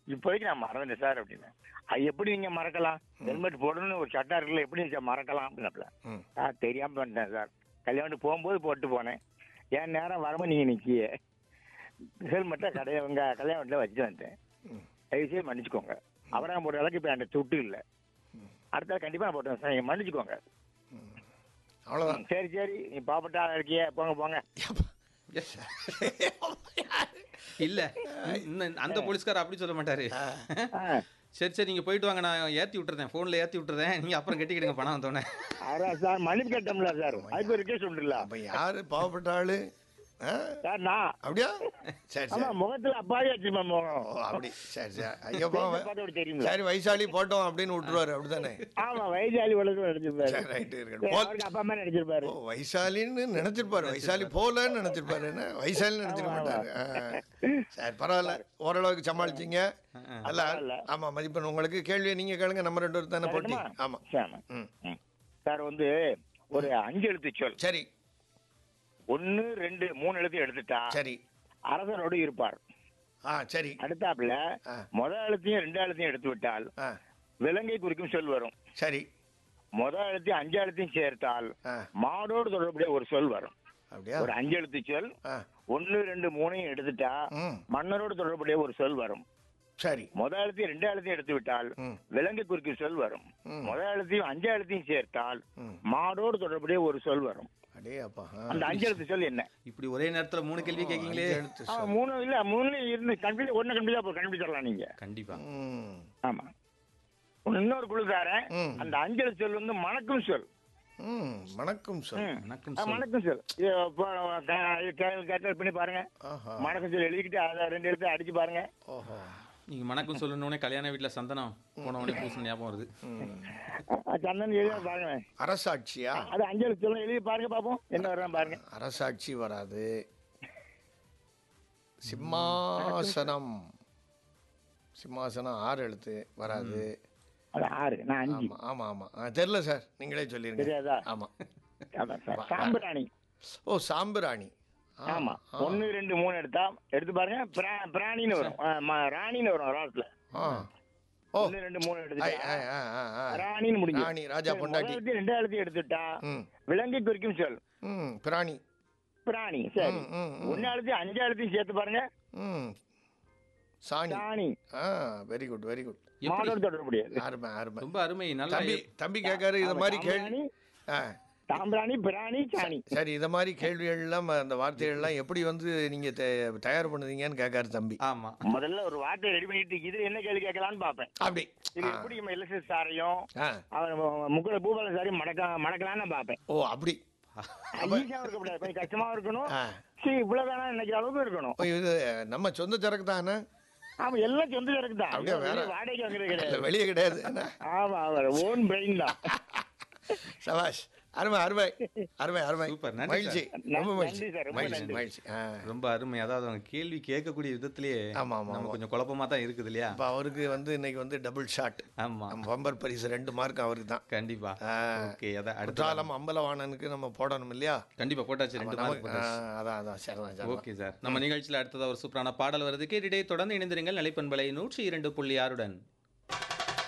இப்போதைக்கு நான் மறந்துட்டேன் சார் அப்படின்னு அது எப்படி நீங்க மறக்கலாம் ஹெல்மெட் போடணும்னு ஒரு சட்டம் இருக்குல்ல எப்படி நீங்க மறக்கலாம் அப்படின்னாப்ல ம் சார் தெரியாம பண்ணிட்டேன் சார் கல்யாணத்துக்கு போகும்போது போட்டு போனேன் என் நேரம் வரும்போது நீங்க நிக்கிய ஹெல்மெட்டை கடைய உங்க கல்யாணத்துல வச்சு வந்துட்டேன் ம் தயவுசெய்து மன்னிச்சுக்கோங்க அவராக போடுற அளவுக்கு இப்போ என்கிட்ட துட்டு இல்லை அடுத்த கண்டிப்பா நான் போட்டேன் சார் நீங்க மன்னிச்சுக்கோங்க அவ்வளோதான் சரி சரி நீ பாப்பட்டா இருக்கிய போங்க போங்க இல்ல இன்னும் அந்த போலீஸ்கார் அப்படி சொல்ல மாட்டாரு ஆ, சரி சரி நீங்க போயிட்டு வாங்க நான் ஏத்தி விட்டுறேன் போன்ல ஏத்தி விட்டுறேன் நீங்க அப்புறம் கட்டிக்கிடுங்க பணம் வந்தோடனே அதான் சார் மன்னிப்பு கேட்டோம்ல சார் அதுக்கு ஒரு ரிக்வெஸ்ட் உண்டுல அப்போ யாரு பாவப்பட்ட ஆளு ஆ? சார் நான் அப்படியா சரி ஆமா சரி முகத்துல அப்பாவே வச்சுமா ஓ முகம் அப்படி சரி சரி ஐயோ பாவம் பார்த்தா தெரியுங்களா சரி வைசாலி போட்டோம் அப்படின்னு விட்டுருவாரு அப்படிதானே ஆமா வயசாளி உலகம் நடிச்சிருப்பாரு சரி ரைட்டு சரி, இருக்கட்டும் போல் அவருக்கு அப்பா அம்மா நடிச்சிருப்பாரு ஓ வைசாலின்னு நினைச்சிருப்பாரு வைசாலி போலன்னு நினைச்சிருப்பாரு என்ன வைசாலி நினைச்சிருக்க மாட்டாரு ஆ. சரி பரவாயில்ல ஓரளவுக்கு சமாளிச்சீங்க அல்ல பரவாயில்ல. ஆமா மதிப்பெண் உங்களுக்கு கேள்வியை நீங்க கேளுங்க நம்ம ரெண்டு பேரும் தானே போட்டி சரிம்மா? ஆமா சரி. ம் ம். சார் வந்து ஒரு அஞ்சு எழுத்து சொல் சரி ஒன்னு ரெண்டு மூணு எழுத்து எடுத்துட்டா சரி அரசனோடு இருப்பார் ஆ சரி அடுத்தாப்புல ஆ. முதல் எழுத்தையும் ரெண்டு எழுத்தையும் எடுத்து விட்டால் ஆ விலங்கை குறிக்கும் சொல் வரும் சரி முதல் எழுத்தையும் அஞ்சு எழுத்தையும் சேர்த்தால் ஆ மாடோடு தொடர்புடைய ஒரு சொல் வரும் அப்படியா ஒரு அஞ்சு எழுத்து சொல் ஆ ஒன்னு ரெண்டு மூணையும் எடுத்துட்டா ம் மன்னரோடு தொடர்புடைய ஒரு சொல் வரும் சரி முதல் எழுத்தையும் ரெண்டு எழுத்தையும் எடுத்து விட்டால் ம் விலங்கை குறிக்கும் சொல் வரும் ம். முதல் எழுத்தையும் அஞ்சு எழுத்தையும் சேர்த்தால் ம் மாடோடு தொடர்புடைய ஒரு சொல் வரும் அடே அப்பா ஆ. அந்த அஞ்சு எழுத்து சொல் என்ன இப்படி ஒரே நேரத்துல மூணு கேள்வி கேட்கீங்களே அஞ்சு எழுத்து ஆ, சொல். மூணு இல்ல மூணு இருந்து கன்ஃபியூஸ் ஒன்னு கன்ஃபியூஸ் அப்போ கண்டுபிடிச்சிடலாம் நீங்க கண்டிப்பா ம் ஆமா ஒண்ணு இன்னொரு குழு தரேன் ம். அந்த அஞ்சு எழுத்து சொல் வந்து மணக்கும் சொல் ம் வணக்கம் சார் ம். வணக்கம் ஆ, சொல். மணக்கும் சொல் இது இப்போ, க- க- கட்டல் பண்ணி பாருங்க ஆஹா மணக்கும் சொல் எழுதிக்கிட்டு அதை ரெண்டு எழுத்து அடிச்சு பாருங்க ஓஹோ நீங்க வணக்கம் சொல்லணும்னே கல்யாண வீட்டுல சந்தனம் போன உடனே பூசு ஞாபகம் வருது ம் ஆ, சந்தன் எழுதி பாருங்க அரசாட்சியா அது அஞ்சு எழுத்து சொல்லுங்க எழுதி பாருங்க பாப்போம் என்ன வர்றான் பாருங்க அரசாட்சி வராது சிம்மாசனம் சிம்மாசனம் ஆறு எழுத்து வராது அது ஆறு நான் அஞ்சு ஆமா ஆமா ஆமா ஆ, தெரியல சார் நீங்களே சொல்லிருங்க தெரியாதா ஆமா அதான் சார் சாம்பிராணி ஓ சாம்பிராணி ஆ, ஆமா ஆ, ஒன்னு ரெண்டு மூணு எடுத்தா எடுத்து பாருங்க பிரா- பிராணின்னு வரும் ஆ, ம- ராணின்னு வரும் ராட்டில் ஆ. ஓ ஒன்னு ரெண்டு மூணு ஐ, எடுத்துட்டா ஐ, ஆ, ஆ, ஆ. ராணின்னு முடிஞ்சு ராணி, ராஜா பொண்டாட்டி. ரெண்டு எழுத்து எடுத்துட்டா ம் விலங்கை குறிக்கும் சொல் ம் பிராணி பிராணி சரி ம், ம், ம். ஒன்னு எழுத்து அஞ்சு எழுத்தையும் சேர்த்து பாருங்க ம் சாணி ராணி ஆ வெரி குட் வெரி குட் எப்படி மாடோடு தொடர்புடையது அருமை அருமை ரொம்ப அருமை நல்லா தம்பி தம்பி கேட்காரு இது மாதிரி கேள்வி ஆ தாம்பிராணி பிராணி சாணி சரி இந்த மாதிரி கேள்விகள்லாம் அந்த வார்த்தைகள்லாம் எப்படி வந்து நீங்க தே- தயார் பண்ணுவீங்கன்னு கேட்காரு தம்பி ஆமா முதல்ல ஒரு வார்த்தை ரெடி பண்ணிட்டு இது என்ன கேள்வி கேட்கலாம்னு பாப்பேன் அப்படி இது எப்படி நம்ம எல்எஸ்எஸ் சாரையும் ஆ அவன் முக்குல பூபால சாரையும் மடக்க மடக்கலாம்னு பாப்பேன் ஓ அப்படி ஈஸியாவும் இருக்கக்கூடாது கொஞ்சம் கஷ்டமா இருக்கணும் ஆ சரி இவ்வளவு வேணா நினைக்கிற அளவுக்கு இருக்கணும் ஓ, இது நம்ம சொந்த சரக்கு தானே ஆமா எல்லாம் சொந்த சரக்கு தான் அப்படியே வேற. வெளிய வாடகைக்கு வாங்குறது இல்ல, கிடையாது வெளியே கிடையாது என்ன? ஆமா ஓன் பிரெயின் தான் சபாஷ் அருமை அருமை அருமை அருமை சூப்பர், நன்றி மகிழ்ச்சி சார். ரொம்ப நன்றி மகிழ்ச்சி சார், ரொம்ப மகிழ்ச்சி நன்றி. மகிழ்ச்சி ஆ ரொம்ப அருமை அதாவது அவங்க கேள்வி கேட்கக்கூடிய விதத்திலேயே ஆமா, ஆமா, நம்ம ஆமா. கொஞ்சம் குழப்பமா தான் இருக்குது இல்லையா இப்போ அவருக்கு வந்து இன்னைக்கு வந்து டபுள் ஷாட் ஆமா நம்ம பம்பர் பரிசு ரெண்டு மார்க் அவருக்கு தான் கண்டிப்பா ஆ. ஓகே அதான் அடுத்த குற்றாலம் அம்பலவாணனுக்கு நம்ம போடணும் இல்லையா கண்டிப்பா போட்டாச்சு ரெண்டு மார்க் நமக்கு- ஆ, போட்டாச்சு அதான் அதான் சரிதான் சரிதான் ஓகே சார் நம்ம நிகழ்ச்சியில் அடுத்ததா ஒரு சூப்பரான பாடல் வருது கேட்டுட்டே தொடர்ந்து இணைந்திருங்கள் நிலைப்பண்பலை நூற்றி இரண்டு புள்ளி ஆறுடன்